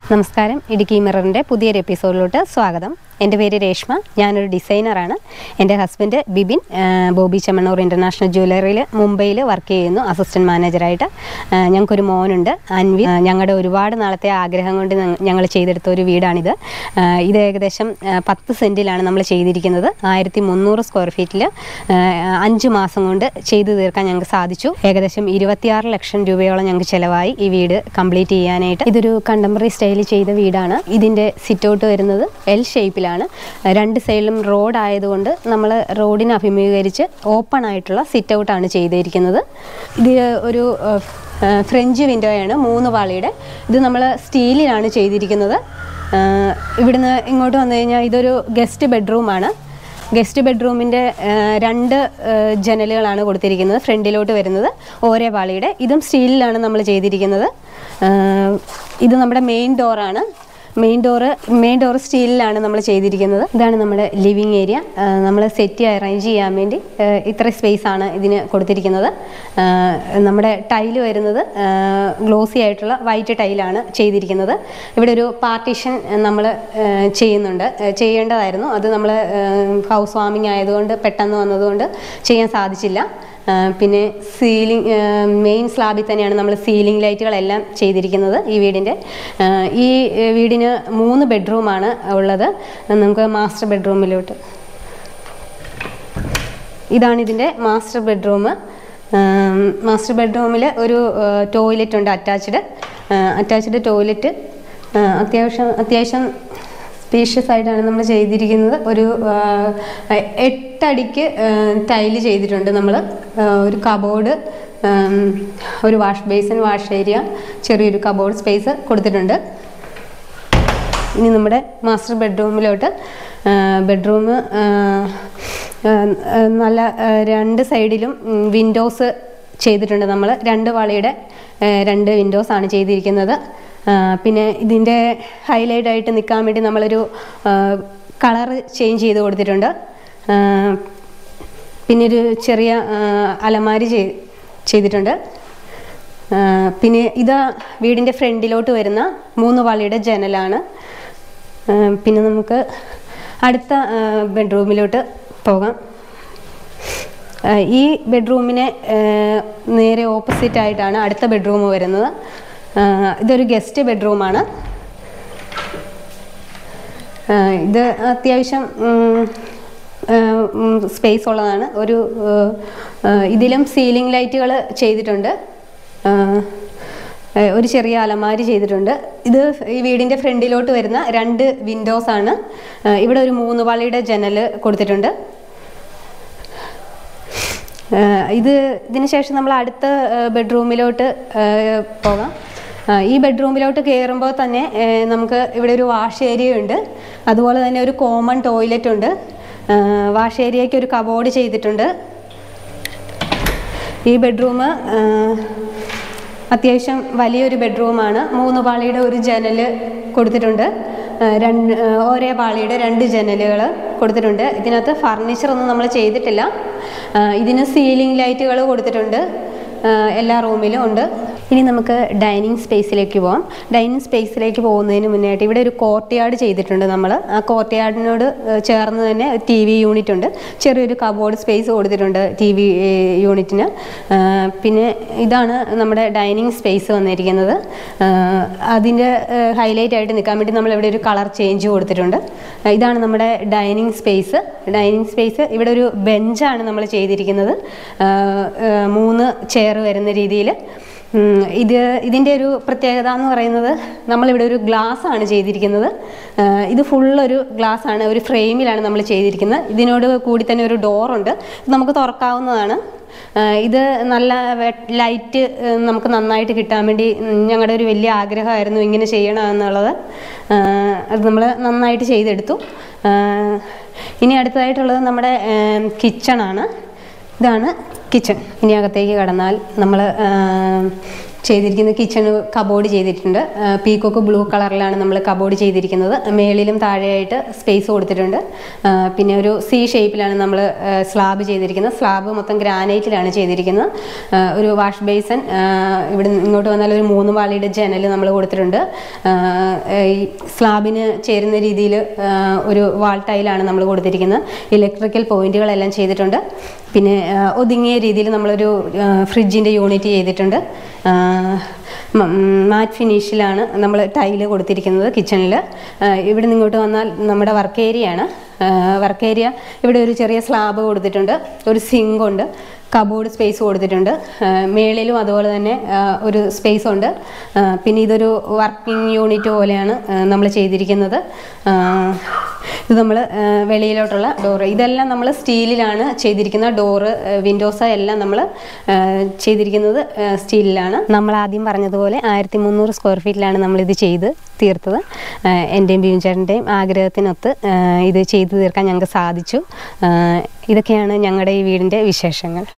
നമസ്കാരം ഇടുക്കി മിററിൻ്റെ പുതിയൊരു എപ്പിസോഡിലോട്ട് സ്വാഗതം എൻ്റെ പേര് രേഷ്മ ഞാനൊരു ഡിസൈനറാണ് എൻ്റെ ഹസ്ബൻഡ് ബിബിൻ ആ, ബോബി ചെമ്മണ്ണൂർ ഇൻ്റർനാഷണൽ ജ്വല്ലറിയിൽ മുംബൈയിൽ വർക്ക് ചെയ്യുന്നു അസിസ്റ്റൻറ്റ് മാനേജറായിട്ട് ആ, ഞങ്ങൾക്കൊരു മോനുണ്ട് അൻവി ആ, ഞങ്ങളുടെ ഒരുപാട് നാളത്തെ ആഗ്രഹം കൊണ്ട് ഞങ്ങൾ ചെയ്തെടുത്ത ഒരു വീടാണിത് ആ, ഇത് ഏകദേശം ആ, പത്ത് സെൻറ്റിലാണ് നമ്മൾ ചെയ്തിരിക്കുന്നത് ആയിരത്തി മുന്നൂറ് സ്ക്വയർ ഫീറ്റിൽ അഞ്ച് മാസം കൊണ്ട് ചെയ്തു തീർക്കാൻ ഞങ്ങൾക്ക് സാധിച്ചു ഏകദേശം ഇരുപത്തിയാറ് ലക്ഷം രൂപയോളം ഞങ്ങൾക്ക് ചിലവായി ഈ വീട് കംപ്ലീറ്റ് ചെയ്യാനായിട്ട് ഇതൊരു കണ്ടംപററി സ്റ്റൈലിൽ ചെയ്ത വീടാണ് ഇതിൻ്റെ സിറ്റ് ഔട്ട് വരുന്നത് എൽ ഷേപ്പിലാണ് രണ്ട് സൈഡിലും റോഡ് ആയതുകൊണ്ട് നമ്മൾ റോഡിനെ അഭിമുഖീകരിച്ച് ഓപ്പൺ ആയിട്ടുള്ള സിറ്റ് ഔട്ടാണ് ചെയ്തിരിക്കുന്നത് ഇത് ഒരു ഏഹ്, ഏഹ്, ഫ്രഞ്ച് വിൻഡോയാണ് മൂന്ന് പാളിയുടെ ഇത് നമ്മൾ സ്റ്റീലിലാണ് ചെയ്തിരിക്കുന്നത് ഏഹ്, ഇവിടുന്ന് ഇങ്ങോട്ട് വന്നു കഴിഞ്ഞാൽ ഇതൊരു ഗസ്റ്റ് ബെഡ്റൂമാണ് ഗസ്റ്റ് ബെഡ്റൂമിൻ്റെ രണ്ട് ഏഹ്, ജനലുകളാണ് കൊടുത്തിരിക്കുന്നത് ഫ്രണ്ടിലോട്ട് വരുന്നത് ഓരോ പാളിയുടെ ഇതും സ്റ്റീലിലാണ് നമ്മൾ ചെയ്തിരിക്കുന്നത് ഏഹ്, ഇത് നമ്മുടെ മെയിൻ ഡോറാണ് മെയിൻ ഡോറ് മെയിൻ ഡോറ് സ്റ്റീലിലാണ് നമ്മൾ ചെയ്തിരിക്കുന്നത് ഇതാണ് നമ്മുടെ ലിവിങ് ഏരിയ നമ്മൾ സെറ്റ് അറേഞ്ച് ചെയ്യാൻ വേണ്ടി ഏഹ്, ഇത്ര സ്പേസ് ആണ് ഇതിന് കൊടുത്തിരിക്കുന്നത് ഏഹ്, നമ്മുടെ ടൈല് വരുന്നത് ഗ്ലോസി ആയിട്ടുള്ള വൈറ്റ് ടൈലാണ് ചെയ്തിരിക്കുന്നത് ഇവിടെ ഒരു പാർട്ടീഷൻ നമ്മൾ ചെയ്യുന്നുണ്ട് ഏഹ്, ചെയ്യേണ്ടതായിരുന്നു അത് നമ്മൾ ഹൗസ് വാമിങ് ആയതുകൊണ്ട് പെട്ടെന്ന് വന്നതുകൊണ്ട് ചെയ്യാൻ സാധിച്ചില്ല ആ, പിന്നെ സീലിംഗ് മെയിൻ സ്ലാബിൽ തന്നെയാണ് നമ്മൾ സീലിംഗ് ലൈറ്റുകളെല്ലാം ചെയ്തിരിക്കുന്നത് ഈ വീടിൻ്റെ ആ, ഈ ഏ, വീടിന് മൂന്ന് ബെഡ്റൂമാണ് ഉള്ളത് നമുക്ക് മാസ്റ്റർ ബെഡ്റൂമിലോട്ട് ഇതാണ് ഇതിൻ്റെ മാസ്റ്റർ ബെഡ്റൂം മാസ്റ്റർ ബെഡ്റൂമിൽ ഒരു ടോയ്ലറ്റ് ഉണ്ട് അറ്റാച്ച്ഡ് അറ്റാച്ച്ഡ് ടോയ്ലറ്റ് അത്യാവശ്യം അത്യാവശ്യം സ്പീഷ്യസ് ആയിട്ടാണ് നമ്മൾ ചെയ്തിരിക്കുന്നത് ഒരു ആ, എട്ടടിക്ക് ടൈല് ചെയ്തിട്ടുണ്ട് നമ്മൾ ഒരു കബോർഡ് ഒരു വാഷ് ബേസിൻ വാഷ് ഏരിയ ചെറിയൊരു കബോർഡ് സ്പേസ് കൊടുത്തിട്ടുണ്ട് ഇനി നമ്മുടെ മാസ്റ്റർ ബെഡ്റൂമിലോട്ട് ബെഡ്റൂം നല്ല ആ, രണ്ട് സൈഡിലും വിൻഡോസ് ചെയ്തിട്ടുണ്ട് നമ്മൾ രണ്ട് വളയുടെ ആ, രണ്ട് വിൻഡോസ് ആണ് ചെയ്തിരിക്കുന്നത് ആ, പിന്നെ ഇതിൻ്റെ ഹൈലൈറ്റ് ആയിട്ട് നിൽക്കാൻ വേണ്ടി നമ്മളൊരു കളർ ചേഞ്ച് ചെയ്ത് കൊടുത്തിട്ടുണ്ട് ആ, പിന്നെ ഒരു ചെറിയ ആ, അലമാരി ചെയ് ചെയ്തിട്ടുണ്ട് ആ, പിന്നെ ഇത് വീടിൻ്റെ ഫ്രണ്ടിലോട്ട് വരുന്ന മൂന്ന് പാളിയുടെ ജനലാണ് ആ, പിന്നെ നമുക്ക് അടുത്ത ആ, ബെഡ്റൂമിലോട്ട് പോകാം ആ, ഈ ബെഡ്റൂമിന് ആ, നേരെ ഓപ്പോസിറ്റ് ആയിട്ടാണ് അടുത്ത ബെഡ്റൂം വരുന്നത് ആ, ഇതൊരു ഗസ്റ്റ് ബെഡ്റൂമാണ് ആ, ഇത് അത്യാവശ്യം സ്പേസ് ഉള്ളതാണ് ഒരു ആ, ഇതിലും സീലിംഗ് ലൈറ്റുകൾ ചെയ്തിട്ടുണ്ട് ആ, ആ, ഒരു ചെറിയ അലമാരി ചെയ്തിട്ടുണ്ട് ഇത് ഈ വീടിൻ്റെ ഫ്രണ്ടിലോട്ട് വരുന്ന രണ്ട് വിൻഡോസ് ആണ് ആ, ഇവിടെ ഒരു മൂന്ന് പാളിയുടെ ജനൽ കൊടുത്തിട്ടുണ്ട് ആ, ഇത് ഇതിന് ശേഷം നമ്മൾ അടുത്ത ബെഡ്റൂമിലോട്ട് പോകാം ആ, ഈ ബെഡ്റൂമിലോട്ട് കയറുമ്പോൾ തന്നെ ഏ, നമുക്ക് ഇവിടെ ഒരു വാഷ് ഏരിയ ഉണ്ട് അതുപോലെ തന്നെ ഒരു കോമൺ ടോയ്ലറ്റ് ഉണ്ട് ആ, വാഷ് ഏരിയയ്ക്ക് ഒരു കബോർഡ് ചെയ്തിട്ടുണ്ട് ഈ ബെഡ്റൂം അത്യാവശ്യം വലിയൊരു ബെഡ്റൂമാണ് മൂന്ന് പാളിയുടെ ഒരു ജനൽ കൊടുത്തിട്ടുണ്ട് ആ, രണ്ട് ആ, ഓരോ പാളിയുടെ രണ്ട് ജനലുകൾ കൊടുത്തിട്ടുണ്ട് ഇതിനകത്ത് ഫർണിച്ചർ ഒന്നും നമ്മൾ ചെയ്തിട്ടില്ല ആ, ഇതിന് സീലിംഗ് ലൈറ്റുകൾ കൊടുത്തിട്ടുണ്ട് ആ, എല്ലാ റൂമിലും ഉണ്ട് ഇനി നമുക്ക് ഡൈനിങ് സ്പേസിലേക്ക് പോകാം ഡൈനിങ് സ്പേസിലേക്ക് പോകുന്നതിന് മുന്നായിട്ട് ഇവിടെ ഒരു കോർട്ട് യാർഡ് ചെയ്തിട്ടുണ്ട് നമ്മൾ ആ കോർട്ട് യാർഡിനോട് ചേർന്ന് തന്നെ ടി വി യൂണിറ്റ് ഉണ്ട് ചെറിയൊരു കബോർഡ് സ്പേസ് കൊടുത്തിട്ടുണ്ട് ടി വി യൂണിറ്റിന് ആ, പിന്നെ ഇതാണ് നമ്മുടെ ഡൈനിങ് സ്പേസ് വന്നിരിക്കുന്നത് ആ, അതിൻ്റെ ഹൈലൈറ്റ് ആയിട്ട് നിൽക്കാൻ വേണ്ടി നമ്മൾ ഇവിടെ ഒരു കളർ ചേഞ്ച് കൊടുത്തിട്ടുണ്ട് ആ, ഇതാണ് നമ്മുടെ ഡൈനിങ് സ്പേസ് ഡൈനിങ് സ്പേസ് ഇവിടെ ഒരു ബെഞ്ചാണ് നമ്മൾ ചെയ്തിരിക്കുന്നത് ആ, ആ, മൂന്ന് ചെയർ വരുന്ന രീതിയിൽ ഉം, ഇത് ഇതിൻ്റെ ഒരു പ്രത്യേകത എന്ന് പറയുന്നത് നമ്മളിവിടെ ഒരു ഗ്ലാസ് ആണ് ചെയ്തിരിക്കുന്നത് ആ, ഇത് ഫുള്ളൊരു ഗ്ലാസ് ആണ് ഒരു ഫ്രെയിമിലാണ് നമ്മൾ ചെയ്തിരിക്കുന്നത് ഇതിനോട് കൂടി തന്നെ ഒരു ഡോറുണ്ട് ഇത് നമുക്ക് തുറക്കാവുന്നതാണ് ആ, ഇത് നല്ല ലൈറ്റ് നമുക്ക് നന്നായിട്ട് കിട്ടാൻ വേണ്ടി ഉം, ഞങ്ങളുടെ ഒരു വലിയ ആഗ്രഹമായിരുന്നു ഇങ്ങനെ ചെയ്യണം എന്നുള്ളത് ആ, അത് നമ്മൾ നന്നായിട്ട് ചെയ്തെടുത്തു ആ, ഇനി അടുത്തതായിട്ടുള്ളത് നമ്മുടെ കിച്ചണാണ് ഇതാണ് കിച്ചൺ ഇനി അകത്തേക്ക് കടന്നാൽ നമ്മൾ ചെയ്തിരിക്കുന്നത് കിച്ചൺ കബോർഡ് ചെയ്തിട്ടുണ്ട് പീക്കോക്ക് ബ്ലൂ കളറിലാണ് നമ്മൾ കബോർഡ് ചെയ്തിരിക്കുന്നത് മേളിലും താഴെയായിട്ട് സ്പേസ് കൊടുത്തിട്ടുണ്ട് ആ, പിന്നെ ഒരു സി ഷേപ്പിലാണ് നമ്മൾ സ്ലാബ് ചെയ്തിരിക്കുന്നത് സ്ലാബ് മൊത്തം ഗ്രാനൈറ്റിലാണ് ചെയ്തിരിക്കുന്നത് ആ, ഒരു വാഷ് ബേസൺ ഇവിടെ ഇങ്ങോട്ട് വന്നാൽ ഒരു മൂന്ന് പാളിയുടെ ജനൽ നമ്മൾ കൊടുത്തിട്ടുണ്ട് ആ, ഈ സ്ലാബിന് ചേരുന്ന രീതിയിൽ ഒരു വാൾ ടൈലാണ് നമ്മൾ കൊടുത്തിരിക്കുന്നത് ഇലക്ട്രിക്കൽ പോയിന്റുകളെല്ലാം ചെയ്തിട്ടുണ്ട് പിന്നെ ആ, ഒതുങ്ങിയ രീതിയിൽ നമ്മളൊരു ഫ്രിഡ്ജിൻ്റെ യൂണിറ്റ് ചെയ്തിട്ടുണ്ട് ആ, മ- മാറ്റ് ഫിനിഷിലാണ് നമ്മൾ ടൈല് കൊടുത്തിരിക്കുന്നത് കിച്ചണിൽ ഇവിടെ നിന്ന് ഇങ്ങോട്ട് വന്നാൽ നമ്മുടെ വർക്ക് ഏരിയ ആണ് വർക്ക് ഏരിയ ഇവിടെ ഒരു ചെറിയ സ്ലാബ് കൊടുത്തിട്ടുണ്ട് ഒരു സിങ്ക് ഉണ്ട് കബോർഡ് സ്പേസ് കൊടുത്തിട്ടുണ്ട് ആ, മേളിലും അതുപോലെ തന്നെ ആ, ഒരു സ്പേസ് ഉണ്ട് ആ, പിന്നെ ഇതൊരു വർക്കിംഗ് യൂണിറ്റ് പോലെയാണ് നമ്മൾ ചെയ്തിരിക്കുന്നത് ആ, ഇത് നമ്മൾ വെളിയിലോട്ടുള്ള ഡോറ് ഇതെല്ലാം നമ്മൾ സ്റ്റീലിലാണ് ചെയ്തിരിക്കുന്ന ഡോറ് വിൻഡോസ് എല്ലാം നമ്മൾ ചെയ്തിരിക്കുന്നത് സ്റ്റീലിലാണ് നമ്മൾ ആദ്യം പറഞ്ഞതുപോലെ ആയിരത്തി മുന്നൂറ് സ്ക്വയർ ഫീറ്റിലാണ് നമ്മളിത് ചെയ്ത് തീർത്തത് ആ, എൻ്റെയും ബിയും ചേട്ടൻ്റെയും ആഗ്രഹത്തിനൊത്ത് ആ, ഇത് ചെയ്തു തീർക്കാൻ ഞങ്ങൾക്ക് സാധിച്ചു ആ, ഇതൊക്കെയാണ് ഞങ്ങളുടെ ഈ വീടിൻ്റെ വിശേഷങ്ങൾ